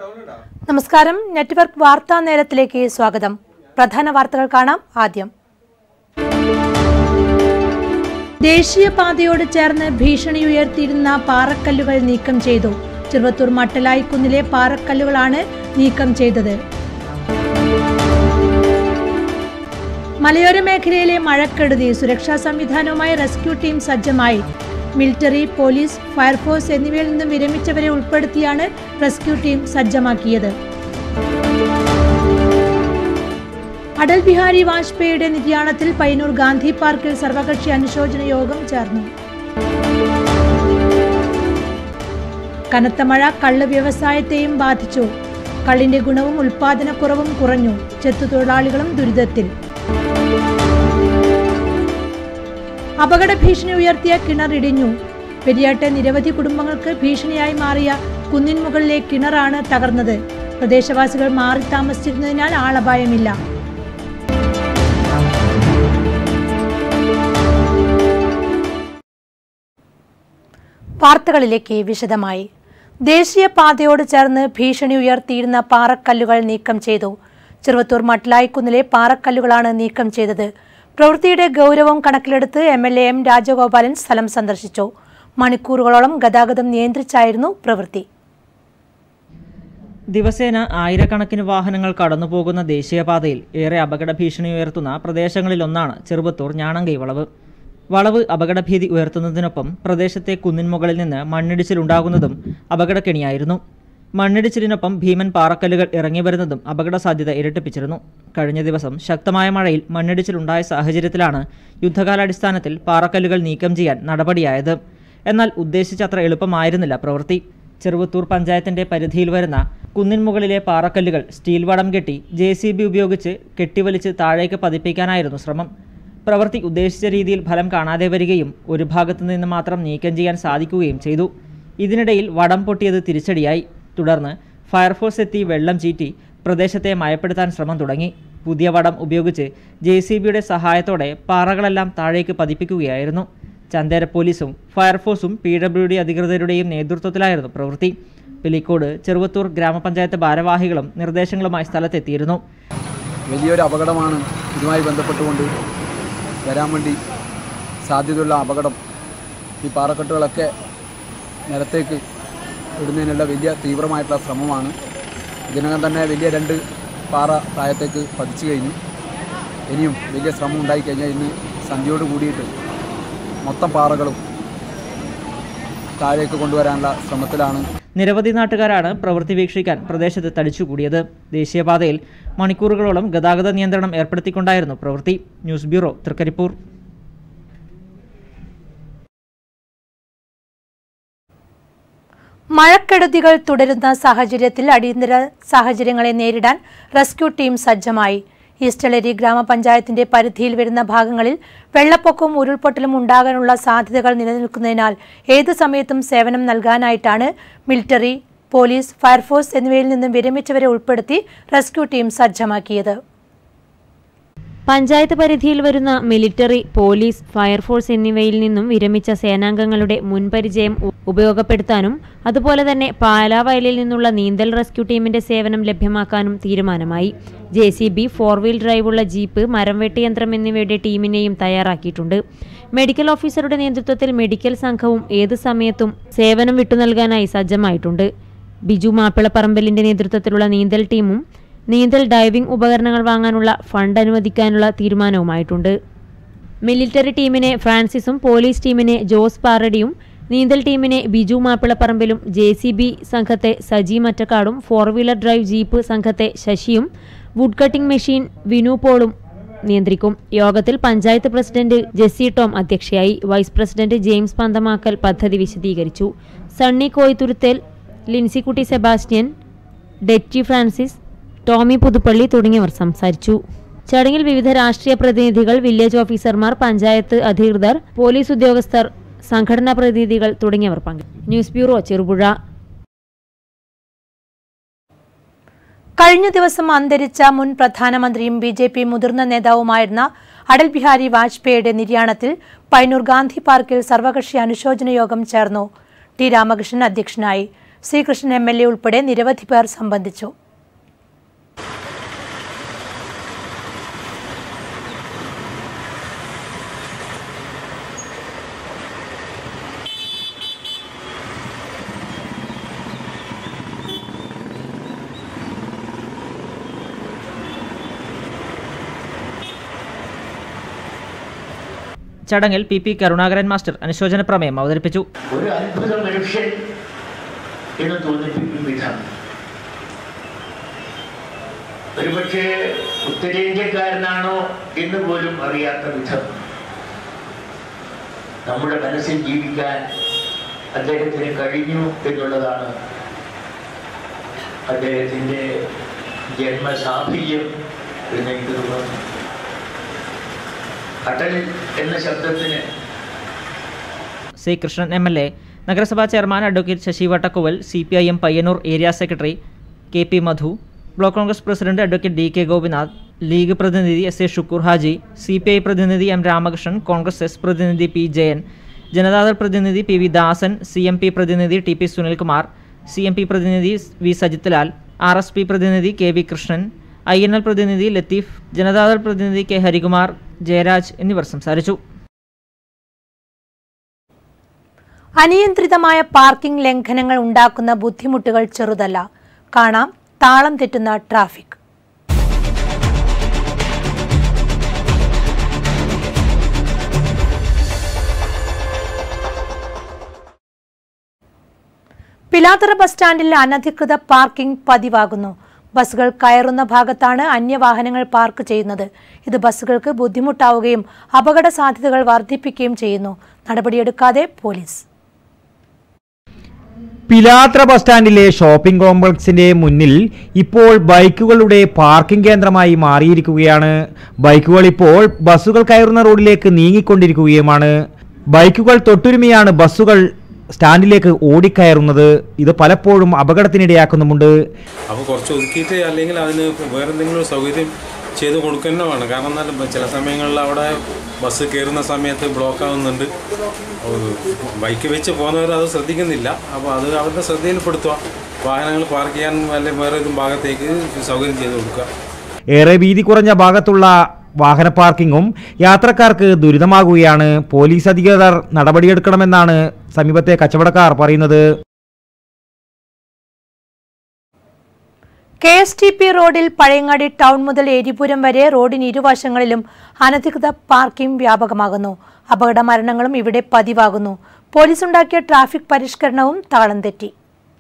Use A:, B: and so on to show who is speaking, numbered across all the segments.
A: നമസ്കാരം നെറ്റ്വർക്ക് വാർത്താ നേരത്തിലേക്ക് സ്വാഗതം പ്രധാന വാർത്തകൾ കാണാം ആദ്യം ദേശീയപാതയോട് ചേർന്ന് ഭീഷണി ഉയർത്തിയിരുന്ന പാറക്കല്ലുകൾ നീക്കം ചെയ്തു ചെറുവത്തൂർ മട്ടലായിക്കുന്നിലെ പാറക്കല്ലുകളാണ് നീക്കം ചെയ്തത് മലയോര മേഖലയിലെ മഴക്കെടുതി സുരക്ഷാ സംവിധാനവുമായി റെസ്ക്യൂ ടീം സജ്ജമായി മിലിറ്ററി പോലീസ് ഫയർഫോഴ്സ് എന്നിവയിൽ നിന്നും വിരമിച്ചവരെ ഉൾപ്പെടുത്തിയാണ് റെസ്ക്യൂ ടീം സജ്ജമാക്കിയത് അടൽ ബിഹാരി വാജ്പേയിയുടെ നിര്യാണത്തിൽ പയ്യന്നൂർ ഗാന്ധി പാർക്കിൽ സർവകക്ഷി അനുശോചന യോഗം ചേർന്നു കനത്ത മഴ കള്ള് വ്യവസായത്തെയും ബാധിച്ചു കള്ളിന്റെ ഗുണവും ഉൽപാദനക്കുറവും കുറഞ്ഞു ചെത്തുതൊഴിലാളികളും ദുരിതത്തിൽ അപകട ഭീഷണി ഉയർത്തിയ കിണർ ഇടിഞ്ഞു പെരിയാട്ടെ നിരവധി കുടുംബങ്ങൾക്ക് ഭീഷണിയായി മാറിയ കുന്നിൻ മുകളിലെ കിണറാണ് തകർന്നത് പ്രദേശവാസികൾ മാറി താമസിച്ചിരുന്നതിനാൽ ആളപായമില്ല വാർത്തകളിലേക്ക് വിശദമായി ദേശീയപാതയോട് ചേർന്ന് ഭീഷണി ഉയർത്തിയിരുന്ന പാറക്കല്ലുകൾ നീക്കം ചെയ്തു ചെറുവത്തൂർ മട്ടിലായിക്കുന്നിലെ പാറക്കല്ലുകളാണ് നീക്കം ചെയ്തത് പ്രവൃത്തിയുടെ ഗൗരവം കണക്കിലെടുത്ത് M L A M Rajagopalan സ്ഥലം സന്ദർശിച്ചു മണിക്കൂറുകളോളം ഗതാഗതം നിയന്ത്രിച്ചായിരുന്നു പ്രവൃത്തി
B: ദിവസേന ആയിരക്കണക്കിന് വാഹനങ്ങൾ കടന്നുപോകുന്ന ദേശീയപാതയിൽ ഏറെ അപകട ഭീഷണി ഉയർത്തുന്ന പ്രദേശങ്ങളിലൊന്നാണ് ചെറുവത്തൂർ ഞാണങ്കൈ വളവ് വളവ് അപകടഭീതി ഉയർത്തുന്നതിനൊപ്പം പ്രദേശത്തെ കുന്നിൻ മുകളിൽ നിന്ന് മണ്ണിടിച്ചിലുണ്ടാകുന്നതും അപകടക്കെണിയായിരുന്നു മണ്ണിടിച്ചിലിനൊപ്പം ഭീമൻ പാറക്കല്ലുകൾ ഇറങ്ങി വരുന്നതും അപകട സാധ്യത ഇരട്ടിപ്പിച്ചിരുന്നു കഴിഞ്ഞ ദിവസം ശക്തമായ മഴയിൽ മണ്ണിടിച്ചിലുണ്ടായ സാഹചര്യത്തിലാണ് യുദ്ധകാലാടിസ്ഥാനത്തിൽ പാറക്കല്ലുകൾ നീക്കം ചെയ്യാൻ നടപടിയായത് എന്നാൽ ഉദ്ദേശിച്ചത്ര എളുപ്പമായിരുന്നില്ല പ്രവൃത്തി ചെറുവത്തൂർ പഞ്ചായത്തിന്റെ പരിധിയിൽ വരുന്ന കുന്നിൻ മുകളിലെ പാറക്കല്ലുകൾ സ്റ്റീൽ വടം കെട്ടി ജെ സി ബി ഉപയോഗിച്ച് കെട്ടിവലിച്ച് താഴേക്ക് പതിപ്പിക്കാനായിരുന്നു ശ്രമം പ്രവൃത്തി ഉദ്ദേശിച്ച രീതിയിൽ ഫലം കാണാതെ വരികയും ഒരു ഭാഗത്തു നിന്ന് മാത്രം നീക്കം ചെയ്യാൻ സാധിക്കുകയും ചെയ്തു ഇതിനിടയിൽ വടം പൊട്ടിയത് തിരിച്ചടിയായി തുടർന്ന് ഫയർഫോഴ്സ് എത്തി വെള്ളം ചീറ്റി പ്രദേശത്തെ മയപ്പെടുത്താൻ ശ്രമം തുടങ്ങി പുതിയ വടം ഉപയോഗിച്ച് ജെ സി ബിയുടെ സഹായത്തോടെ പാറകളെല്ലാം താഴേക്ക് പതിപ്പിക്കുകയായിരുന്നു ചന്ദേര പോലീസും ഫയർഫോഴ്സും പി ഡബ്ല്യു ഡി അധികൃതരുടെയും നേതൃത്വത്തിലായിരുന്നു പ്രവൃത്തി പിലിക്കോട് ചെറുവത്തൂർ ഗ്രാമപഞ്ചായത്ത് ഭാരവാഹികളും നിർദ്ദേശങ്ങളുമായി സ്ഥലത്തെത്തിയിരുന്നു
C: വലിയൊരു അപകടമാണ് ഇതുമായി ബന്ധപ്പെട്ടുകൊണ്ട് വരാൻ വേണ്ടി സാധ്യതയുള്ള അപകടം ഈ പാറക്കെട്ടുകളൊക്കെ നിലത്തേക്ക് ഇടുന്നതിനുള്ള വലിയ തീവ്രമായിട്ടുള്ള ശ്രമമാണ് ഇതിനകം തന്നെ വലിയ രണ്ട് പാറ താഴത്തേക്ക് പതിച്ചു കഴിഞ്ഞു ഇനിയും വലിയ ശ്രമം ഉണ്ടായിക്കഴിഞ്ഞാൽ ഇന്ന് സന്ധ്യയോട് കൂടിയിട്ട് മൊത്തം പാറകളും താഴേക്ക് കൊണ്ടുവരാനുള്ള ശ്രമത്തിലാണ്
B: നിരവധി നാട്ടുകാരാണ് പ്രവൃത്തി വീക്ഷിക്കാൻ പ്രദേശത്ത് തടിച്ചുകൂടിയത് ദേശീയപാതയിൽ മണിക്കൂറുകളോളം ഗതാഗത നിയന്ത്രണം ഏർപ്പെടുത്തിക്കൊണ്ടായിരുന്നു പ്രവൃത്തി ന്യൂസ് ബ്യൂറോ തൃക്കരിപ്പൂർ
A: മഴക്കെടുതികൾ തുടരുന്ന സാഹചര്യത്തിൽ അടിയന്തര സാഹചര്യങ്ങളെ നേരിടാൻ റെസ്ക്യൂ ടീം സജ്ജമായി ഈസ്റ്റളേരി ഗ്രാമപഞ്ചായത്തിന്റെ പരിധിയിൽ വരുന്ന ഭാഗങ്ങളിൽ വെള്ളപ്പൊക്കവും ഉരുൾപൊട്ടലും ഉണ്ടാകാനുള്ള സാധ്യതകൾ നിലനിൽക്കുന്നതിനാൽ ഏത് സമയത്തും സേവനം നൽകാനായിട്ടാണ് മിലിറ്ററി പോലീസ് ഫയർഫോഴ്സ് എന്നിവയിൽ നിന്നും വിരമിച്ചവരെ ഉൾപ്പെടുത്തി റെസ്ക്യൂ ടീം സജ്ജമാക്കിയത്
D: പഞ്ചായത്ത് പരിധിയിൽ വരുന്ന മിലിറ്ററി പോലീസ് ഫയർഫോഴ്സ് എന്നിവയിൽ നിന്നും വിരമിച്ച സേനാംഗങ്ങളുടെ മുൻപരിചയം ഉ- ഉപയോഗപ്പെടുത്താനും അതുപോലെ തന്നെ പാലാവയലിൽ നിന്നുള്ള നീന്തൽ റെസ്ക്യൂ ടീമിന്റെ സേവനം ലഭ്യമാക്കാനും തീരുമാനമായി J C B four wheel ഡ്രൈവുള്ള ജീപ്പ് മരം വെട്ടിയന്ത്രം എന്നിവയുടെ ടീമിനെയും തയ്യാറാക്കിയിട്ടുണ്ട് മെഡിക്കൽ ഓഫീസറുടെ നേതൃത്വത്തിൽ മെഡിക്കൽ സംഘവും ഏത് സമയത്തും സേവനം വിട്ടുനൽകാനായി സജ്ജമായിട്ടുണ്ട് ബിജു മാപ്പിളപ്പറമ്പലിന്റെ നേതൃത്വത്തിലുള്ള നീന്തൽ ടീമും നീന്തൽ ഡൈവിംഗ് ഉപകരണങ്ങൾ വാങ്ങാനുള്ള ഫണ്ട് അനുവദിക്കാനുള്ള തീരുമാനവുമായിട്ടുണ്ട് മിലിറ്ററി ടീമിനെ ഫ്രാൻസിസും പോലീസ് ടീമിനെ ജോസ് പാറടിയും നീന്തൽ ടീമിനെ ബിജു മാപ്പിളപ്പറമ്പിലും ജെ സി ബി സംഘത്തെ സജി മറ്റക്കാടും ഫോർ വീലർ ഡ്രൈവ് ജീപ്പ് സംഘത്തെ ശശിയും വുഡ് കട്ടിംഗ് മെഷീൻ വിനു പോളും നിയന്ത്രിക്കും യോഗത്തിൽ പഞ്ചായത്ത് പ്രസിഡന്റ് ജെസ്സി ടോം അധ്യക്ഷയായി വൈസ് പ്രസിഡന്റ് ജെയിംസ് പന്തമാക്കൽ പദ്ധതി വിശദീകരിച്ചു Sunny Koyithuruthel Linsykutty Sebastian Detty Francis Tommy Puthuppally തുടങ്ങിയവർ സംസാരിച്ചു ചടങ്ങിൽ വിവിധ രാഷ്ട്രീയ പ്രതിനിധികൾ വില്ലേജ് ഓഫീസർമാർ പഞ്ചായത്ത് അധികൃതർ പോലീസ് ഉദ്യോഗസ്ഥർ സംഘടനാ പ്രതിനിധികൾ തുടങ്ങിയവർ പങ്കെടുത്തു ന്യൂസ് ബ്യൂറോ ചെറുപുഴ
A: കഴിഞ്ഞ ദിവസം അന്തരിച്ച മുൻ പ്രധാനമന്ത്രിയും ബി ജെ പി മുതിർന്ന നേതാവുമായിരുന്ന അടൽ ബിഹാരി വാജ്പേയിയുടെ നിര്യാണത്തിൽ പൈനൂർ ഗാന്ധി പാർക്കിൽ സർവകക്ഷി അനുശോചന യോഗം ചേർന്നു ടി രാമകൃഷ്ണൻ അധ്യക്ഷനായി ശ്രീകൃഷ്ണൻ എം എൽ എ ഉൾപ്പെടെ നിരവധി പേർ സംബന്ധിച്ചു
B: ചടങ്ങിൽ പി പി കരുണാകരൻ മാസ്റ്റർ അനുശോചന പ്രമേയം അവതരിപ്പിച്ചു
E: ഒരു അത്ഭുത മനുഷ്യൻ എന്ന് തോന്നിപ്പിക്കും വിധം ഒരുപക്ഷെ ഉത്തരേന്ത്യക്കാരനാണോ എന്ന് പോലും അറിയാത്ത വിധം നമ്മുടെ മനസ്സിൽ ജീവിക്കാൻ അദ്ദേഹത്തിന് കഴിഞ്ഞു എന്നുള്ളതാണ് അദ്ദേഹത്തിൻ്റെ ജന്മസാഫല്യം എന്ന് എനിക്ക് തോന്നുന്നു അടൽ എന്ന ശബ്ദത്തിന്
B: C Krishnan M L A നഗരസഭാ chairman advocate Sasi Vattakkuval C P I M Payyanur area secretary K P Madhu block Congress president advocate D K Gopinath League പ്രതിനിധി S A Shukkur Haji C P I പ്രതിനിധി എം രാമകൃഷ്ണൻ കോൺഗ്രസ് എസ് പ്രതിനിധി പി ജയൻ ജനതാദൾ പ്രതിനിധി P V Dasan C M P പ്രതിനിധി T P Sunilkumar C M P പ്രതിനിധി V Sajith Lal R S P പ്രതിനിധി K V Krishnan I N L പ്രതിനിധി ലത്തീഫ് ജനതാദൾ പ്രതിനിധി K Harikumar Jayaraj എന്നിവർ സംസാരിച്ചു
A: അനിയന്ത്രിതമായ പാർക്കിംഗ് ലംഘനങ്ങൾ ഉണ്ടാക്കുന്ന ബുദ്ധിമുട്ടുകൾ ചെറുതല്ല കാണാം താളം തെറ്റുന്ന ട്രാഫിക് പിലാത്തറ ബസ് സ്റ്റാൻഡിൽ അനധികൃത പാർക്കിംഗ് പതിവാകുന്നു ബസ്സുകൾ കയറുന്ന ഭാഗത്താണ് അന്യവാഹനങ്ങൾ പാർക്ക് ചെയ്യുന്നത് ഇത് ബസ്സുകൾക്ക് ബുദ്ധിമുട്ടാവുകയും അപകട സാധ്യതകൾ വർദ്ധിപ്പിക്കുകയും ചെയ്യുന്നു നടപടിയെടുക്കാതെ പോലീസ്
F: പിലാത്ര ബസ് സ്റ്റാൻഡിലെ ഷോപ്പിംഗ് കോംപ്ലക്സിന്റെ മുന്നിൽ ഇപ്പോൾ ബൈക്കുകളുടെ പാർക്കിംഗ് കേന്ദ്രമായി മാറിയിരിക്കുകയാണ് ബൈക്കുകൾ ഇപ്പോൾ ബസ്സുകൾ കയറുന്ന റോഡിലേക്ക് നീങ്ങിക്കൊണ്ടിരിക്കുകയുമാണ് ബൈക്കുകൾ തൊട്ടുരുമിയാണ് ബസ്സുകൾ സ്റ്റാൻഡിലേക്ക് ഓടിക്കയറുന്നത് ഇത് പലപ്പോഴും അപകടത്തിനിടയാക്കുന്നുമുണ്ട്
G: അപ്പോൾ കുറച്ച് ഒതുക്കിയിട്ട് അല്ലെങ്കിൽ അതിന് വേറെ എന്തെങ്കിലും ഒരു സൗകര്യം ചെയ്ത് കൊടുക്കുന്നതാണ് കാരണം എന്നാൽ ചില സമയങ്ങളിൽ അവിടെ ബസ് കയറുന്ന സമയത്ത് ബ്ലോക്ക് ആവുന്നുണ്ട് ബൈക്ക് വെച്ച് പോകുന്നവർ അത് ശ്രദ്ധിക്കുന്നില്ല അപ്പോൾ അത് അവരുടെ ശ്രദ്ധയിൽപ്പെടുത്തുക വാഹനങ്ങൾ പാർക്ക് ചെയ്യാൻ വല്ല വേറെ ഒരു ഭാഗത്തേക്ക് സൗകര്യം ചെയ്ത് കൊടുക്കുക
F: ഏറെ വീതി കുറഞ്ഞ ഭാഗത്തുള്ള വാഹന പാർക്കിങ്ങും യാത്രക്കാർക്ക് ദുരിതമാകുകയാണ് പോലീസ് അധികൃതർ നടപടിയെടുക്കണമെന്നാണ് സമീപത്തെ കച്ചവടക്കാർ പറയുന്നത്
A: കെ എസ് ടി പി റോഡിൽ പഴയങ്ങാടി ടൗൺ മുതൽ എരിപുരം വരെ റോഡിന് ഇരുവശങ്ങളിലും അനധികൃത പാർക്കിംഗ് വ്യാപകമാകുന്നു അപകട മരണങ്ങളും ഇവിടെ പതിവാകുന്നു പോലീസ് ഉണ്ടാക്കിയ ട്രാഫിക് പരിഷ്കരണവും താളം തെറ്റി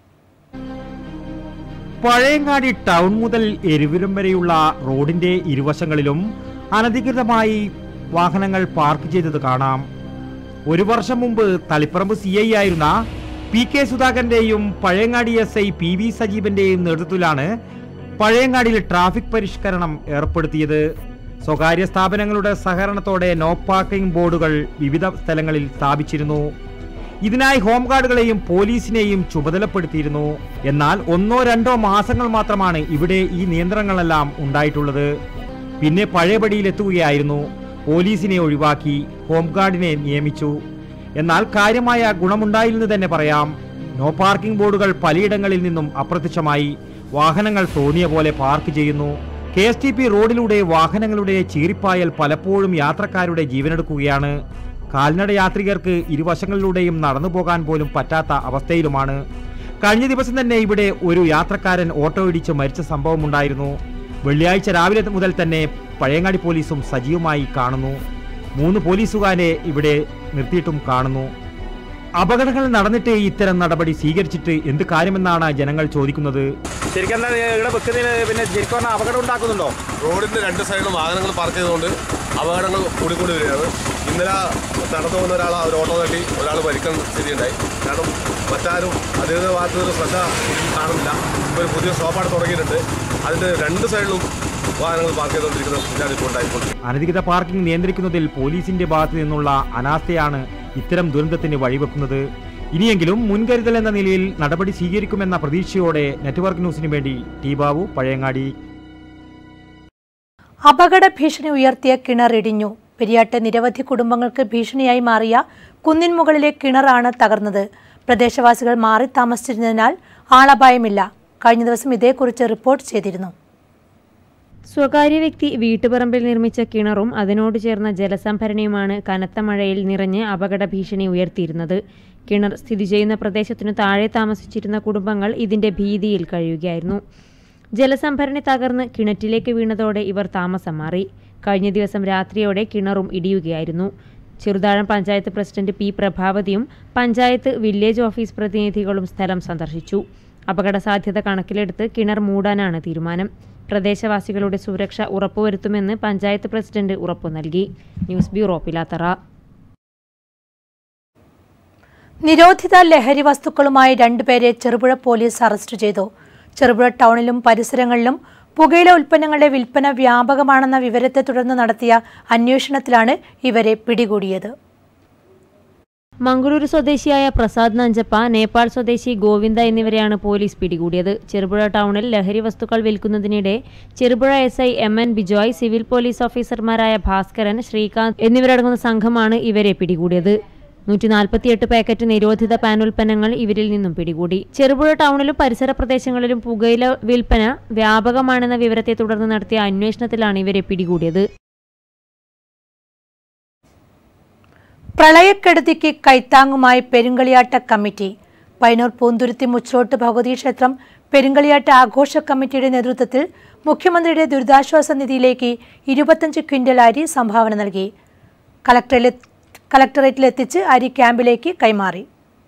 F: പഴയങ്ങാടി ടൗൺ മുതൽ എരുവിലും വരെയുള്ള റോഡിന്റെ ഇരുവശങ്ങളിലും അനധികൃതമായി വാഹനങ്ങൾ പാർക്ക് ചെയ്തത് കാണാം ഒരു വർഷം മുമ്പ് തളിപ്പറമ്പ് സി ഐ ആയിരുന്ന പി കെ സുധാകരന്റെയും Pazhayangadi S I P V സജീവന്റെയും നേതൃത്വത്തിലാണ് പഴയങ്ങാടിയിൽ ട്രാഫിക് പരിഷ്കരണം ഏർപ്പെടുത്തിയത് സ്വകാര്യ സ്ഥാപനങ്ങളുടെ സഹകരണത്തോടെ നോ പാർക്കിംഗ് ബോർഡുകൾ വിവിധ സ്ഥലങ്ങളിൽ സ്ഥാപിച്ചിരുന്നു ഇതിനായി ഹോംഗാർഡുകളെയും പോലീസിനെയും ചുമതലപ്പെടുത്തിയിരുന്നു എന്നാൽ ഒന്നോ രണ്ടോ മാസങ്ങൾ മാത്രമാണ് ഇവിടെ ഈ നിയന്ത്രണങ്ങളെല്ലാം ഉണ്ടായിട്ടുള്ളത് പിന്നെ പഴയപടിയിലെത്തുകയായിരുന്നു പോലീസിനെ ഒഴിവാക്കി ഹോംഗാർഡിനെ നിയമിച്ചു എന്നാൽ കാര്യമായ ഗുണമുണ്ടായില്ലെന്ന് തന്നെ പറയാം നോ പാർക്കിംഗ് ബോർഡുകൾ പലയിടങ്ങളിൽ നിന്നും അപ്രത്യക്ഷമായി വാഹനങ്ങൾ തോന്നിയ പോലെ പാർക്ക് ചെയ്യുന്നു കെ എസ് ടി പി റോഡിലൂടെ വാഹനങ്ങളുടെ ചീറിപ്പായൽ പലപ്പോഴും യാത്രക്കാരുടെ ജീവനെടുക്കുകയാണ് കാൽനട യാത്രികർക്ക് ഇരുവശങ്ങളിലൂടെയും നടന്നു പോകാൻ പോലും പറ്റാത്ത അവസ്ഥയിലുമാണ് കഴിഞ്ഞ ദിവസം തന്നെ ഇവിടെ ഒരു യാത്രക്കാരൻ ഓട്ടോ ഇടിച്ച് മരിച്ച സംഭവമുണ്ടായിരുന്നു വെള്ളിയാഴ്ച രാവിലെ മുതൽ തന്നെ പഴയങ്ങാടി പോലീസും സജീവമായി കാണുന്നു മൂന്ന് പോലീസുകാരെ ഇവിടെ നിർത്തിയിട്ടും കാണുന്നു അപകടങ്ങൾ നടന്നിട്ട് ഇത്തരം നടപടി സ്വീകരിച്ചിട്ട് എന്ത് കാര്യമെന്നാണ് ജനങ്ങൾ ചോദിക്കുന്നത്
H: ശരിക്കും എന്താ ഇവിടെ വെക്കുന്നതിന് പിന്നെ ശരിക്കും പറഞ്ഞാൽ അപകടം ഉണ്ടാക്കുന്നുണ്ടോ
I: റോഡിന്റെ രണ്ട് സൈഡിലും വാഹനങ്ങൾ പാർക്ക് ചെയ്തുകൊണ്ട് അപകടങ്ങൾ കൂടിക്കൂടി വരികയാണ് ഇന്നലെ നടന്നു പോകുന്ന ഒരാൾ ഒരു ഓട്ടോ തട്ടി ഒരാൾ മരിക്കുന്ന സ്ഥിതിയുണ്ടായി കാരണം മറ്റാരും അധികൃത ഭാഗത്ത് നിന്ന് ശ്രദ്ധ ഇതിൽ കാണുന്നില്ല ഇപ്പോൾ ഒരു പുതിയ സ്റ്റോപ്പാണ് തുടങ്ങിയിട്ടുണ്ട് അതിൻ്റെ രണ്ട് സൈഡിലും വാഹനങ്ങൾ പാർക്ക് ചെയ്തുകൊണ്ടിരിക്കുന്ന സ്ഥിതിയാണ് ഇപ്പോൾ ഉണ്ടായിക്കൊണ്ടിരിക്കുന്നത്
F: അനധികൃത പാർക്കിംഗ് നിയന്ത്രിക്കുന്നതിൽ പോലീസിന്റെ ഭാഗത്തു നിന്നുള്ള അനാസ്ഥയാണ് ഇത്തരം ദുരന്തത്തിന് വഴിവെക്കുന്നത് ഇനിയെങ്കിലും മുൻകരുതൽ എന്ന നിലയിൽ നടപടി സ്വീകരിക്കുമെന്ന പ്രതീക്ഷയോടെ നെറ്റ്വർക്ക് ന്യൂസിന് വേണ്ടി ടി ബാബു പഴയങ്ങാടി
A: അപകട ഭീഷണി ഉയർത്തിയ കിണർ ഇടിഞ്ഞു പെരിയാട്ട് നിരവധി കുടുംബങ്ങൾക്ക് ഭീഷണിയായി മാറിയ കുന്നിൻ മുകളിലെ കിണറാണ് തകർന്നത് പ്രദേശവാസികൾ മാറി താമസിച്ചിരുന്നതിനാൽ ആളപായമില്ല കഴിഞ്ഞ ദിവസം ഇതേക്കുറിച്ച് റിപ്പോർട്ട് ചെയ്തിരുന്നു
D: സ്വകാര്യ വ്യക്തി വീട്ടുപറമ്പിൽ നിർമ്മിച്ച കിണറും അതിനോട് ചേർന്ന ജലസംഭരണിയുമാണ് കനത്ത മഴയിൽ നിറഞ്ഞ് അപകട ഭീഷണി ഉയർത്തിയിരുന്നത് കിണർ സ്ഥിതി ചെയ്യുന്ന പ്രദേശത്തിനു താഴെ താമസിച്ചിരുന്ന കുടുംബങ്ങൾ ഇതിന്റെ ഭീതിയിൽ കഴിയുകയായിരുന്നു ജലസംഭരണി തകർന്ന് കിണറ്റിലേക്ക് വീണതോടെ ഇവർ താമസം മാറി കഴിഞ്ഞ ദിവസം രാത്രിയോടെ കിണറും ഇടിയുകയായിരുന്നു ചെറുതാഴം പഞ്ചായത്ത് പ്രസിഡന്റ് പി പ്രഭാവതിയും പഞ്ചായത്ത് വില്ലേജ് ഓഫീസ് പ്രതിനിധികളും സ്ഥലം സന്ദർശിച്ചു അപകട സാധ്യത കണക്കിലെടുത്ത് കിണർ മൂടാനാണ് തീരുമാനം പ്രദേശവാസികളുടെ സുരക്ഷ ഉറപ്പുവരുത്തുമെന്ന് പഞ്ചായത്ത് പ്രസിഡന്റ് ഉറപ്പു നൽകി ന്യൂസ് ബ്യൂറോ പിലാത്തറ
A: നിരോധിത ലഹരി വസ്തുക്കളുമായി രണ്ടുപേരെ ചെറുപുഴ പോലീസ് അറസ്റ്റ് ചെയ്തു ചെറുപുഴ ടൗണിലും പരിസരങ്ങളിലും പുകയില ഉൽപ്പന്നങ്ങളുടെ വിൽപ്പന വ്യാപകമാണെന്ന വിവരത്തെ തുടർന്ന് നടത്തിയ അന്വേഷണത്തിലാണ് ഇവരെ പിടികൂടിയത്
D: മംഗളൂരു സ്വദേശിയായ പ്രസാദ് നഞ്ചപ്പ നേപ്പാൾ സ്വദേശി ഗോവിന്ദ എന്നിവരെയാണ് പോലീസ് പിടികൂടിയത് ചെറുപുഴ ടൗണിൽ ലഹരി വസ്തുക്കൾ വിൽക്കുന്നതിനിടെ Cherupuzha S I M N Bijoy civil police ഓഫീസർമാരായ ഭാസ്കരൻ ശ്രീകാന്ത് എന്നിവരടങ്ങുന്ന സംഘമാണ് ഇവരെ പിടികൂടിയത് നൂറ്റി നാൽപ്പത്തിയെട്ട് പാക്കറ്റ് നിരോധിത പാൻ ഉൽപ്പന്നങ്ങൾ ഇവരിൽ നിന്നും പിടികൂടി ചെറുപുഴ ടൗണിലും പരിസര പ്രദേശങ്ങളിലും പുകയില വിൽപ്പന വ്യാപകമാണെന്ന വിവരത്തെ തുടർന്ന് നടത്തിയ അന്വേഷണത്തിലാണ് ഇവരെ പിടികൂടിയത്
A: പ്രളയക്കെടുതിക്ക് കൈത്താങ്ങുമായി പെരുങ്കളിയാട്ട കമ്മിറ്റി പൈനൂർ പൂന്തുരുത്തി മുച്ചോട്ട് ഭഗവതി ക്ഷേത്രം പെരുങ്കളിയാട്ട ആഘോഷ കമ്മിറ്റിയുടെ നേതൃത്വത്തിൽ മുഖ്യമന്ത്രിയുടെ ദുരിതാശ്വാസ നിധിയിലേക്ക് ഇരുപത്തഞ്ച് ക്വിന്റൽ അരി സംഭാവന നൽകി കളക്ടറിലെ കളക്ടറേറ്റിലെത്തിച്ച് അരി ക്യാമ്പിലേക്ക് കൈമാറി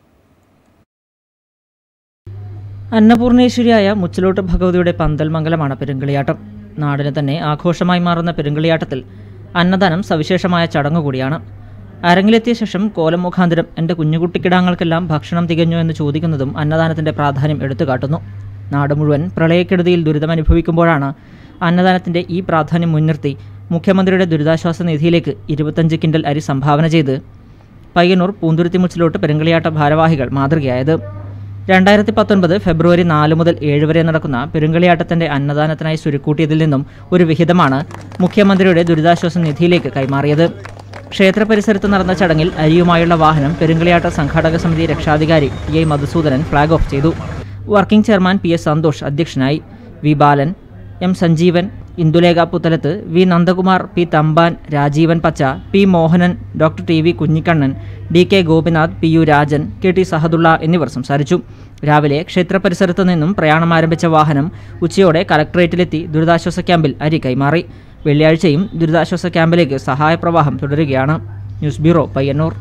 B: അന്നപൂർണേശ്വരിയായ മുച്ചിലോട്ട് ഭഗവതിയുടെ പന്തൽമംഗലമാണ് പെരുങ്കളിയാട്ടം നാടിന് തന്നെ ആഘോഷമായി മാറുന്ന പെരുങ്കളിയാട്ടത്തിൽ അന്നദാനം സവിശേഷമായ ചടങ്ങ് കൂടിയാണ് അരങ്ങിലെത്തിയ ശേഷം കോലം മുഖാന്തരം എൻ്റെ കുഞ്ഞുകുട്ടിക്കിടാങ്ങൾക്കെല്ലാം ഭക്ഷണം തികഞ്ഞു എന്ന് ചോദിക്കുന്നതും അന്നദാനത്തിൻ്റെ പ്രാധാന്യം എടുത്തുകാട്ടുന്നു നാട് മുഴുവൻ പ്രളയക്കെടുതിയിൽ ദുരിതമനുഭവിക്കുമ്പോഴാണ് അന്നദാനത്തിൻ്റെ ഈ പ്രാധാന്യം മുൻനിർത്തി മുഖ്യമന്ത്രിയുടെ ദുരിതാശ്വാസ നിധിയിലേക്ക് ഇരുപത്തഞ്ച് കിൻഡൽ അരി സംഭാവന ചെയ്ത് പയ്യന്നൂർ പൂന്തുരുത്തി മുച്ചിലോട്ട് പെരുങ്കളിയാട്ട ഭാരവാഹികൾ മാതൃകയായത് രണ്ടായിരത്തി പത്തൊൻപത് ഫെബ്രുവരി നാല് മുതൽ ഏഴ് വരെ നടക്കുന്ന പെരുങ്കളിയാട്ടത്തിന്റെ അന്നദാനത്തിനായി സ്വരുക്കൂട്ടിയതിൽ നിന്നും ഒരു വിഹിതമാണ് മുഖ്യമന്ത്രിയുടെ ദുരിതാശ്വാസ നിധിയിലേക്ക് കൈമാറിയത് ക്ഷേത്ര പരിസരത്ത് നടന്ന ചടങ്ങിൽ അരിയുമായുള്ള വാഹനം പെരുങ്കളിയാട്ട സംഘാടക സമിതി രക്ഷാധികാരി T I Madhusoodanan flag off ചെയ്തു working chairman P S Santhosh അധ്യക്ഷനായി V Balan M Sanjeevan Indulekha Puthalath V Nandakumar P Thampan Rajeevan Pacha P Mohanan doctor T V Kunhikannan D K Gopinath P U Rajan K T Sahadulla എന്നിവർ സംസാരിച്ചു രാവിലെ ക്ഷേത്ര പരിസരത്തു നിന്നും പ്രയാണം ആരംഭിച്ച വാഹനം ഉച്ചയോടെ കലക്ടറേറ്റിലെത്തി ദുരിതാശ്വാസ ക്യാമ്പിൽ അരി കൈമാറി വെള്ളിയാഴ്ചയും ദുരിതാശ്വാസ ക്യാമ്പിലേക്ക് സഹായപ്രവാഹം തുടരുകയാണ് ന്യൂസ് ബ്യൂറോ പയ്യന്നൂർ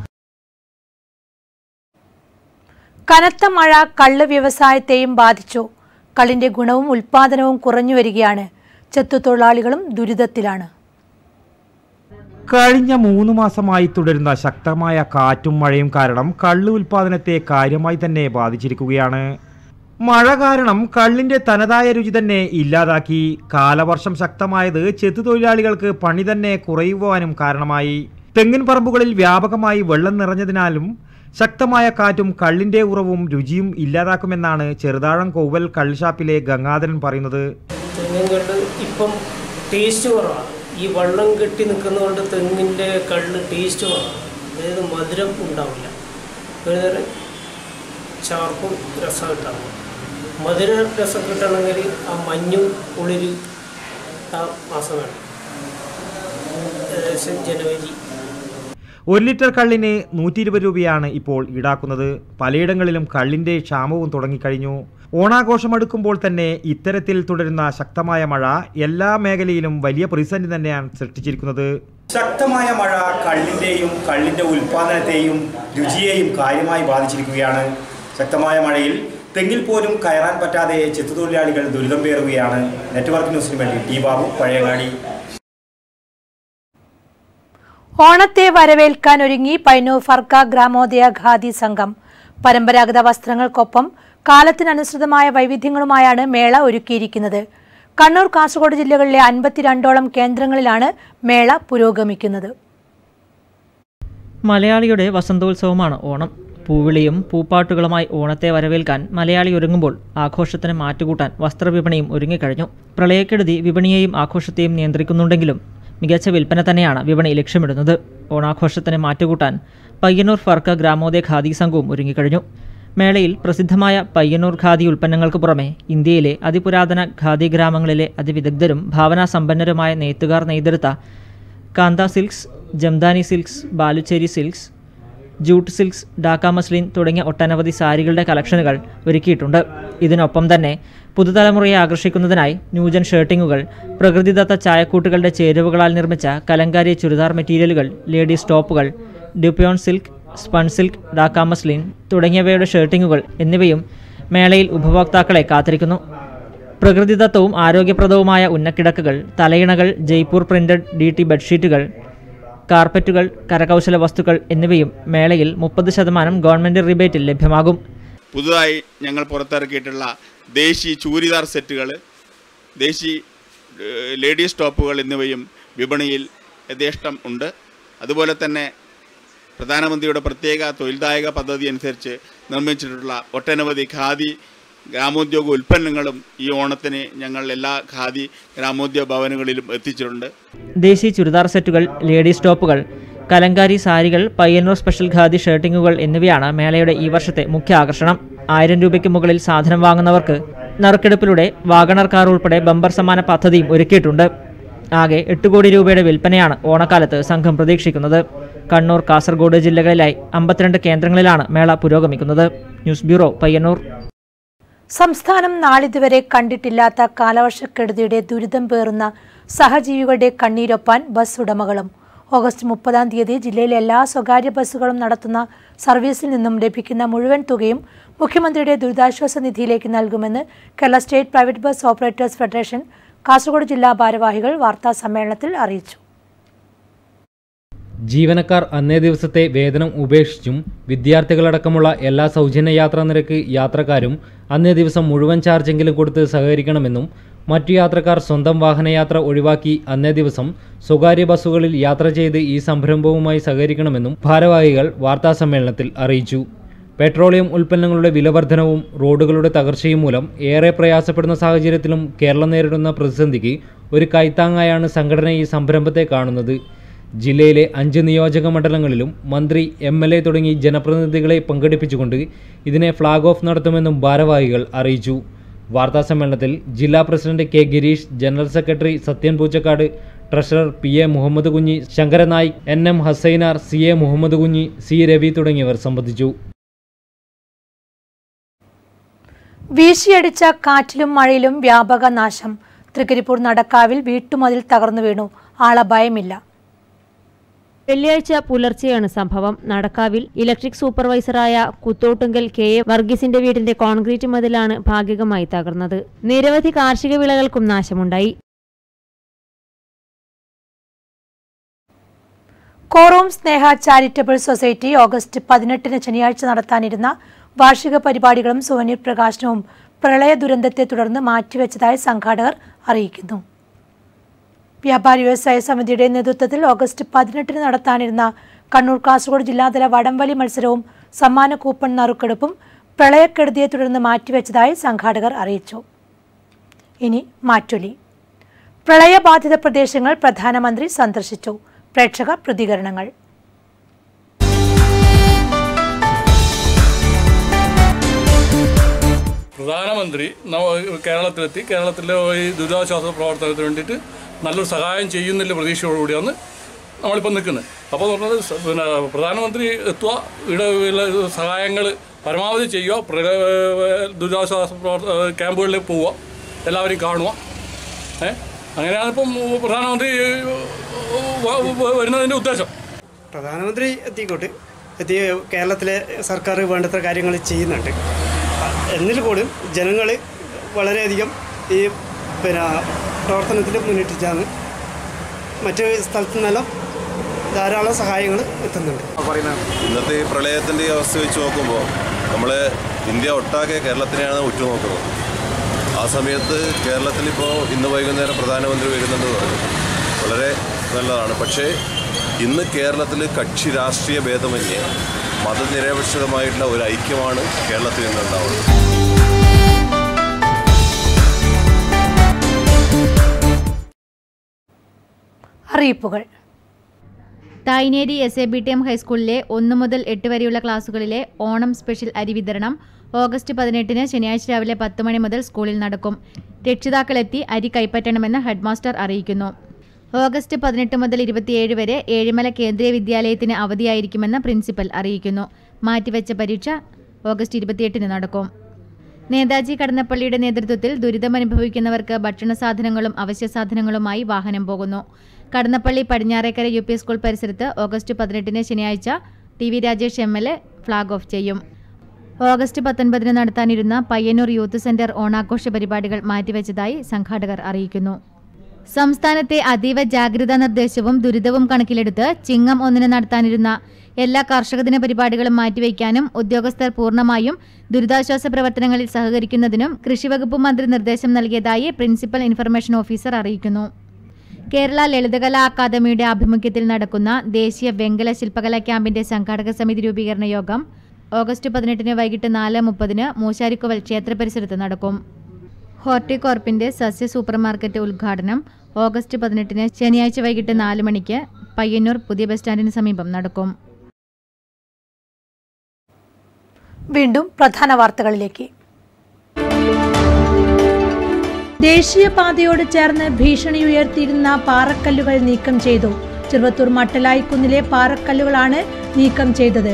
A: കനത്ത മഴ കള്ള് വ്യവസായത്തെയും ബാധിച്ചു കള്ളിന്റെ ഗുണവും ഉൽപാദനവും കുറഞ്ഞു വരികയാണ് ചെത്തുതൊഴിലാളികളും ദുരിതത്തിലാണ്
F: കഴിഞ്ഞ മൂന്ന് മാസമായി തുടരുന്ന ശക്തമായ കാറ്റും മഴയും കാരണം കള്ള് ഉൽപാദനത്തെ കാര്യമായി തന്നെ ബാധിച്ചിരിക്കുകയാണ് മഴ കാരണം കള്ളിന്റെ തനതായ രുചി തന്നെ ഇല്ലാതാക്കി കാലവർഷം ശക്തമായത് ചെത്തുതൊഴിലാളികൾക്ക് പണി തന്നെ കുറയുവാനും കാരണമായി തെങ്ങിൻ പറമ്പുകളിൽ വ്യാപകമായി വെള്ളം നിറഞ്ഞതിനാലും ശക്തമായ കാറ്റും കള്ളിന്റെ ഉറവും രുചിയും ഇല്ലാതാക്കുമെന്നാണ് ചെറുതാഴം കോവൽ കള്ളുഷാപ്പിലെ ഗംഗാധരൻ പറയുന്നത്
J: തെങ്ങിൻ കള്ള് ഇപ്പം ടേസ്റ്റ് കുറവാണ് ഈ വെള്ളം കെട്ടി നിൽക്കുന്നതുകൊണ്ട് തെങ്ങിൻ്റെ കള്ള് ടേസ്റ്റ് കുറവാണ് അതായത് മധുരം ഉണ്ടാവില്ല ഒരു ചാർപ്പും രസം കിട്ടണം മധുര രസം കിട്ടണമെങ്കിൽ ആ മഞ്ഞും ഉളിര് ആ മാസം വേണം ഏകദേശം ജനുവരി
F: ഒരു ലിറ്റർ കള്ളിന് നൂറ്റി ഇരുപത് രൂപയാണ് ഇപ്പോൾ ഈടാക്കുന്നത് പലയിടങ്ങളിലും കള്ളിന്റെ ക്ഷാമവും തുടങ്ങിക്കഴിഞ്ഞു ഓണാഘോഷം അടുക്കുമ്പോൾ തന്നെ ഇത്തരത്തിൽ തുടരുന്ന ശക്തമായ മഴ എല്ലാ മേഖലയിലും വലിയ പ്രതിസന്ധി തന്നെയാണ് സൃഷ്ടിച്ചിരിക്കുന്നത്
K: ശക്തമായ മഴ കള്ളിൻ്റെയും കള്ളിൻ്റെ ഉൽപ്പാദനത്തെയും രുചിയെയും കാര്യമായി ബാധിച്ചിരിക്കുകയാണ് ശക്തമായ മഴയിൽ തെങ്ങിൽ പോലും കയറാൻ പറ്റാതെ ചെത്തുതൊഴിലാളികൾ ദുരിതം പേറുകയാണ് നെറ്റ്വർക്ക് ന്യൂസിന് വേണ്ടി ടി ബാബു പഴയങ്ങാടി
A: ഓണത്തെ വരവേൽക്കാൻ ഒരുങ്ങി പൈനൂർ ഫർക്ക ഗ്രാമോദയ ഖാദി സംഘം പരമ്പരാഗത വസ്ത്രങ്ങൾക്കൊപ്പം കാലത്തിനനുസൃതമായ വൈവിധ്യങ്ങളുമായാണ് മേള ഒരുക്കിയിരിക്കുന്നത് കണ്ണൂർ കാസർഗോഡ് ജില്ലകളിലെ അൻപത്തിരണ്ടോളം കേന്ദ്രങ്ങളിലാണ് മേള പുരോഗമിക്കുന്നത്
B: മലയാളിയുടെ വസന്തോത്സവമാണ് ഓണം പൂവിളിയും പൂപ്പാട്ടുകളുമായി ഓണത്തെ വരവേൽക്കാൻ മലയാളി ഒരുങ്ങുമ്പോൾ ആഘോഷത്തിന് മാറ്റുകൂട്ടാൻ വസ്ത്രവിപണിയും ഒരുങ്ങിക്കഴിഞ്ഞു പ്രളയക്കെടുതി വിപണിയെയും ആഘോഷത്തെയും നിയന്ത്രിക്കുന്നുണ്ടെങ്കിലും മികച്ച വിൽപ്പന തന്നെയാണ് വിപണി ലക്ഷ്യമിടുന്നത് ഓണാഘോഷത്തിന് മാറ്റുകൂട്ടാൻ പയ്യന്നൂർ ഫർക്ക ഗ്രാമോദയ ഖാദി സംഘവും ഒരുങ്ങിക്കഴിഞ്ഞു മേളയിൽ പ്രസിദ്ധമായ പയ്യന്നൂർ ഖാദി ഉൽപ്പന്നങ്ങൾക്ക് പുറമെ ഇന്ത്യയിലെ അതിപുരാതന ഖാദി ഗ്രാമങ്ങളിലെ അതിവിദഗ്ധരും ഭാവനാസമ്പന്നരുമായ നെയ്ത്തുകാർ നെയ്തെടുത്ത Kantha silks Jamdani silks Baluchari silks jute silks Dhaka muslin തുടങ്ങിയ ഒട്ടനവധി സാരികളുടെ കളക്ഷനുകൾ ഒരുക്കിയിട്ടുണ്ട് ഇതിനൊപ്പം തന്നെ പുതുതലമുറയെ ആകർഷിക്കുന്നതിനായി ന്യൂജൻ ഷർട്ടിങ്ങുകൾ പ്രകൃതിദത്ത ചായക്കൂട്ടുകളുടെ ചേരുവകളാൽ നിർമ്മിച്ച കലങ്കാരി ചുരിദാർ മെറ്റീരിയലുകൾ ലേഡീസ് ടോപ്പുകൾ dupion silk spun silk Dhaka muslin തുടങ്ങിയവയുടെ ഷർട്ടിങ്ങുകൾ എന്നിവയും മേളയിൽ ഉപഭോക്താക്കളെ കാത്തിരിക്കുന്നു പ്രകൃതിദത്തവും ആരോഗ്യപ്രദവുമായ ഉന്നക്കിടക്കകൾ തലയിണകൾ ജയ്പൂർ പ്രിന്റഡ് ഡി ടി ബെഡ്ഷീറ്റുകൾ കാർപ്പറ്റുകൾ കരകൗശല വസ്തുക്കൾ എന്നിവയും മേളയിൽ മുപ്പത് ശതമാനം ഗവൺമെന്റ് റിബേറ്റിൽ ലഭ്യമാകും
L: പുതുതായി ഞങ്ങൾ പുറത്തിറക്കിയിട്ടുള്ള ദേശി ചൂരിദാർ സെറ്റുകൾ ദേശി ഏഹ്, ലേഡീസ് ടോപ്പുകൾ എന്നിവയും വിപണിയിൽ യഥേഷ്ടം ഉണ്ട് അതുപോലെ തന്നെ പ്രധാനമന്ത്രിയുടെ പ്രത്യേക തൊഴിൽദായക പദ്ധതി അനുസരിച്ച് നിർമ്മിച്ചിട്ടുള്ള ഒട്ടനവധി ഖാദി ഗ്രാമോദ്യോഗ ഉൽപ്പന്നങ്ങളും ഈ ഓണത്തിന് ഞങ്ങൾ എല്ലാ ഖാദി ഗ്രാമോദ്യോഗ ഭവനുകളിലും എത്തിച്ചിട്ടുണ്ട്
B: ദേശീയ ചുരിദാർ സെറ്റുകൾ ലേഡീസ് ടോപ്പുകൾ കലങ്കാരി സാരികൾ പയ്യന്നൂർ സ്പെഷ്യൽ ഖാദി ഷർട്ടിങ്ങുകൾ എന്നിവയാണ് മേളയുടെ ഈ വർഷത്തെ മുഖ്യ ആകർഷണം ആയിരം രൂപയ്ക്ക് മുകളിൽ സാധനം വാങ്ങുന്നവർക്ക് നറുക്കെടുപ്പിലൂടെ വാഗണർ കാർ ഉൾപ്പെടെ ബമ്പർ സമ്മാന പദ്ധതിയും ഒരുക്കിയിട്ടുണ്ട് ആകെ എട്ട് കോടി രൂപയുടെ വിൽപ്പനയാണ് ഓണക്കാലത്ത് സംഘം പ്രതീക്ഷിക്കുന്നത് കണ്ണൂർ കാസർഗോഡ് ജില്ലകളിലായി അമ്പത്തിരണ്ട് കേന്ദ്രങ്ങളിലാണ് മേള പുരോഗമിക്കുന്നത് ന്യൂസ് ബ്യൂറോ പയ്യന്നൂർ
A: സംസ്ഥാനം നാളിതുവരെ കണ്ടിട്ടില്ലാത്ത കാലവർഷക്കെടുതിയുടെ ദുരിതം പേറുന്ന സഹജീവികളുടെ കണ്ണീരൊപ്പാൻ ബസ് ഉടമകളും ഓഗസ്റ്റ് മുപ്പതാം തീയതി ജില്ലയിലെ എല്ലാ സ്വകാര്യ ബസ്സുകളും നടത്തുന്ന സർവീസിൽ നിന്നും ലഭിക്കുന്ന മുഴുവൻ തുകയും മുഖ്യമന്ത്രിയുടെ ദുരിതാശ്വാസ നിധിയിലേക്ക് നൽകുമെന്ന് Kerala state private bus operators federation Kasaragod ജില്ലാ ഭാരവാഹികൾ വാർത്താ സമ്മേളനത്തിൽ അറിയിച്ചു
M: ജീവനക്കാർ അന്നേ ദിവസത്തെ വേതനം ഉപേക്ഷിച്ചും വിദ്യാർത്ഥികളടക്കമുള്ള എല്ലാ സൗജന്യ യാത്രാ നിരക്ക് യാത്രക്കാരും അന്നേ ദിവസം മുഴുവൻ ചാർജെങ്കിലും കൊടുത്ത് സഹകരിക്കണമെന്നും മറ്റു യാത്രക്കാർ സ്വന്തം വാഹനയാത്ര ഒഴിവാക്കി അന്നേ ദിവസം സ്വകാര്യ ബസ്സുകളിൽ യാത്ര ചെയ്ത് ഈ സംരംഭവുമായി സഹകരിക്കണമെന്നും ഭാരവാഹികൾ വാർത്താസമ്മേളനത്തിൽ അറിയിച്ചു പെട്രോളിയം ഉൽപ്പന്നങ്ങളുടെ വിലവർധനവും റോഡുകളുടെ തകർച്ചയും മൂലം ഏറെ പ്രയാസപ്പെടുന്ന സാഹചര്യത്തിലും കേരളം നേരിടുന്ന പ്രതിസന്ധിക്ക് ഒരു കൈത്താങ്ങായാണ് സംഘടന ഈ സംരംഭത്തെ കാണുന്നത് ജില്ലയിലെ അഞ്ച് നിയോജക മണ്ഡലങ്ങളിലും മന്ത്രി എം എൽ എ തുടങ്ങി ജനപ്രതിനിധികളെ പങ്കെടുപ്പിച്ചുകൊണ്ട് ഇതിനെ ഫ്ളാഗ് ഓഫ് നടത്തുമെന്നും ഭാരവാഹികൾ അറിയിച്ചു വാർത്താസമ്മേളനത്തിൽ ജില്ലാ president K Gireesh general secretary Sathyan Poochakkad treasurer P A Muhammad Kunhi Shankaranayik N M Hasainar C A Muhammad Kunhi C Ravi തുടങ്ങിയവർ സംബന്ധിച്ചു
A: വീശിയടിച്ച കാറ്റിലും മഴയിലും വ്യാപക നാശം തൃക്കരിപ്പൂർ നടക്കാവിൽ വീട്ടുമതിൽ തകർന്നു വീണു ആളഭയമില്ല
D: വെള്ളിയാഴ്ച പുലർച്ചെയാണ് സംഭവം നടക്കാവിൽ ഇലക്ട്രിക് സൂപ്പർവൈസറായ കുത്തോട്ടുങ്കൽ കെ എ വർഗീസിന്റെ വീടിന്റെ കോൺക്രീറ്റ് മതിലാണ് ഭാഗികമായി തകർന്നത് നിരവധി കാർഷിക വിളകൾക്കും നാശമുണ്ടായി
A: Korom Sneha charitable society August പതിനെട്ടിന് ശനിയാഴ്ച നടത്താനിരുന്ന വാർഷിക പരിപാടികളും സുവനീർ പ്രകാശനവും പ്രളയ ദുരന്തത്തെ തുടർന്ന് മാറ്റിവെച്ചതായി സംഘാടകർ അറിയിക്കുന്നു വ്യാപാരി വ്യവസായ സമിതിയുടെ നേതൃത്വത്തിൽ ഓഗസ്റ്റ് പതിനെട്ടിന് നടത്താനിരുന്ന കണ്ണൂർ കാസർഗോഡ് ജില്ലാതല വടംവലി മത്സരവും സമ്മാന കൂപ്പൺ നറുക്കെടുപ്പും പ്രളയക്കെടുതിയെ തുടർന്ന് മാറ്റിവെച്ചതായി സംഘാടകർ അറിയിച്ചു ഇനി മാറ്റൊലി പ്രളയബാധിത പ്രദേശങ്ങൾ പ്രധാനമന്ത്രി സന്ദർശിച്ചു പ്രേക്ഷക പ്രതികരണങ്ങൾ
N: പ്രധാനമന്ത്രി നമ്മ- കേരളത്തിലെത്തി കേരളത്തിലെ ഈ ദുരിതാശ്വാസ പ്രവർത്തനത്തിന് വേണ്ടിയിട്ട് നല്ലൊരു സഹായം ചെയ്യുന്നില്ല പ്രതീക്ഷയോടുകൂടിയാണ് നമ്മളിപ്പോൾ നിൽക്കുന്നത് അപ്പോൾ എന്ന് പറഞ്ഞത് സ- പിന്നെ പ്രധാനമന്ത്രി എത്തുക ഇവിടെ സഹായങ്ങൾ പരമാവധി ചെയ്യുക പ്രളയ- ദുരിതാശ്വാസ പ്രവർത്ത ക്യാമ്പുകളിൽ പോവുക എല്ലാവരെയും കാണുക ഏ അങ്ങനെയാണ് ഇപ്പം പ്രധാനമന്ത്രി വ- വ- വരുന്നതിൻ്റെ ഉദ്ദേശം
O: പ്രധാനമന്ത്രി എത്തിക്കോട്ടെ എത്തി കേരളത്തിലെ സർക്കാർ വേണ്ടത്ര കാര്യങ്ങൾ ചെയ്യുന്നുണ്ട് എന്നിൽ പോലും ജനങ്ങൾ വളരെയധികം ഈ പിന്നെ പ്രവർത്തനത്തിൽ മുന്നിട്ടിട്ടാണ് മറ്റ് സ്ഥലത്തു നിന്നെല്ലാം ധാരാളം സഹായങ്ങൾ എത്തുന്നുണ്ട്
I: ഇന്നത്തെ ഈ പ്രളയത്തിൻ്റെ ഈ അവസ്ഥ വെച്ച് നോക്കുമ്പോൾ നമ്മൾ ഇന്ത്യ ഒട്ടാകെ കേരളത്തിനെയാണ് ഉറ്റുനോക്കുന്നത് ആ സമയത്ത് കേരളത്തിലിപ്പോൾ ഇന്ന് വൈകുന്നേരം പ്രധാനമന്ത്രി വരുന്നുണ്ടെന്ന് പറഞ്ഞു വളരെ നല്ലതാണ് പക്ഷേ ഇന്ന് കേരളത്തിൽ കക്ഷി രാഷ്ട്രീയ ഭേദമന്യേ മതനിരപേക്ഷതമായിട്ടുള്ള ഒരു ഐക്യമാണ് കേരളത്തിൽ ഇന്ന് ഉണ്ടാവുന്നത്
A: അറിയിപ്പുകൾ
P: Thayineri S A B T M ഹൈസ്കൂളിലെ ഒന്ന് മുതൽ എട്ട് വരെയുള്ള ക്ലാസുകളിലെ ഓണം സ്പെഷ്യൽ അരി വിതരണം ഓഗസ്റ്റ് പതിനെട്ടിന് ശനിയാഴ്ച രാവിലെ പത്ത് മണി മുതൽ സ്കൂളിൽ നടക്കും രക്ഷിതാക്കളെത്തി അരി കൈപ്പറ്റണമെന്ന് ഹെഡ്മാസ്റ്റർ അറിയിക്കുന്നു ഓഗസ്റ്റ് പതിനെട്ട് മുതൽ ഇരുപത്തിയേഴ് വരെ ഏഴിമല കേന്ദ്രീയ വിദ്യാലയത്തിന് അവധിയായിരിക്കുമെന്ന് പ്രിൻസിപ്പൽ അറിയിക്കുന്നു മാറ്റിവെച്ച പരീക്ഷ ഓഗസ്റ്റ് ഇരുപത്തിയെട്ടിന് നടക്കും നേതാജി കടന്നപ്പള്ളിയുടെ നേതൃത്വത്തിൽ ദുരിതമനുഭവിക്കുന്നവർക്ക് ഭക്ഷണ സാധനങ്ങളും അവശ്യ സാധനങ്ങളുമായി വാഹനം പോകുന്നു Kadannappally Padinharekkara U P school പരിസരത്ത് ഓഗസ്റ്റ് പതിനെട്ടിന് ശനിയാഴ്ച T V Rajesh M L A flag off ചെയ്യും ഓഗസ്റ്റ് പത്തൊൻപതിന് നടത്താനിരുന്ന പയ്യന്നൂർ യൂത്ത് സെന്റർ ഓണാഘോഷ പരിപാടികൾ മാറ്റിവെച്ചതായി സംഘാടകർ അറിയിക്കുന്നു സംസ്ഥാനത്തെ അതീവ ജാഗ്രതാ നിർദ്ദേശവും ദുരിതവും കണക്കിലെടുത്ത് ചിങ്ങം ഒന്നിന് നടത്താനിരുന്ന എല്ലാ കർഷക ദിന പരിപാടികളും മാറ്റിവെക്കാനും ഉദ്യോഗസ്ഥർ പൂർണ്ണമായും ദുരിതാശ്വാസ പ്രവർത്തനങ്ങളിൽ സഹകരിക്കുന്നതിനും കൃഷിവകുപ്പ് മന്ത്രി നിർദ്ദേശം നൽകിയതായി പ്രിൻസിപ്പൽ ഇൻഫർമേഷൻ ഓഫീസർ അറിയിക്കുന്നു കേരള ലളിതകലാ അക്കാദമിയുടെ ആഭിമുഖ്യത്തിൽ നടക്കുന്ന ദേശീയ വെങ്കല ശില്പകലാ ക്യാമ്പിന്റെ സംഘാടക സമിതി രൂപീകരണ യോഗം ഓഗസ്റ്റ് പതിനെട്ടിന് വൈകിട്ട് നാല് മുപ്പതിന് മൂശാരിക്കോവൽ ക്ഷേത്ര പരിസരത്ത് നടക്കും ഹോർട്ടികോർപ്പിന്റെ സസ്യ സൂപ്പർമാർക്കറ്റ് ഉദ്ഘാടനം ഓഗസ്റ്റ് പതിനെട്ടിന് ശനിയാഴ്ച വൈകിട്ട് നാല് മണിക്ക് പയ്യന്നൂർ പുതിയ ബസ് സ്റ്റാൻഡിന് സമീപം നടക്കും
A: വീണ്ടും പ്രധാന വാർത്തകളിലേക്ക് ദേശീയപാതയോട് ചേർന്ന് ഭീഷണി ഉയർത്തിയിരുന്ന പാറക്കല്ലുകൾ നീക്കം ചെയ്തു ചെറുവത്തൂർ മട്ടലായിക്കുന്നിലെ പാറക്കല്ലുകളാണ് നീക്കം ചെയ്തത്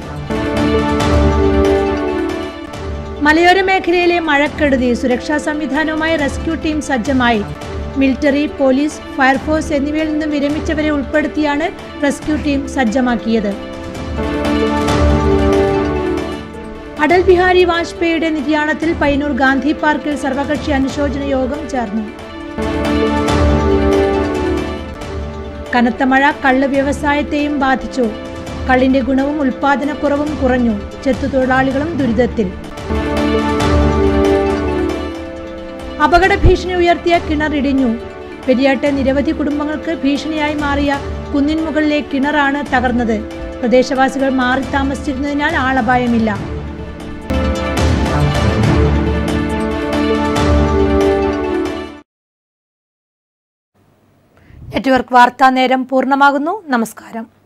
A: മലയോര മേഖലയിലെ മഴക്കെടുതി സുരക്ഷാ സംവിധാനവുമായി റെസ്ക്യൂ ടീം സജ്ജമായി മിലിറ്ററി പോലീസ് ഫയർഫോഴ്സ് എന്നിവയിൽ നിന്നും വിരമിച്ചവരെ ഉൾപ്പെടുത്തിയാണ് റെസ്ക്യൂ ടീം സജ്ജമാക്കിയത് അടൽ ബിഹാരി വാജ്പേയിയുടെ നിര്യാണത്തിൽ പയ്യന്നൂർ ഗാന്ധി പാർക്കിൽ സർവകക്ഷി അനുശോചന യോഗം ചേർന്നു കനത്ത മഴ കള്ള് വ്യവസായത്തെയും ബാധിച്ചു കള്ളിന്റെ ഗുണവും ഉൽപാദനക്കുറവും കുറഞ്ഞു ചെത്തുതൊഴിലാളികളും ദുരിതത്തിൽ അപകട ഭീഷണി ഉയർത്തിയ കിണർ ഇടിഞ്ഞു പെരിയാട്ട് നിരവധി കുടുംബങ്ങൾക്ക് ഭീഷണിയായി മാറിയ കുന്നിൻ മുകളിലെ കിണറാണ് തകർന്നത് പ്രദേശവാസികൾ മാറി താമസിച്ചിരുന്നതിനാൽ ആളപായമില്ല നെറ്റ്വർക്ക് വാർത്താ നേരം പൂർണ്ണമാകുന്നു നമസ്കാരം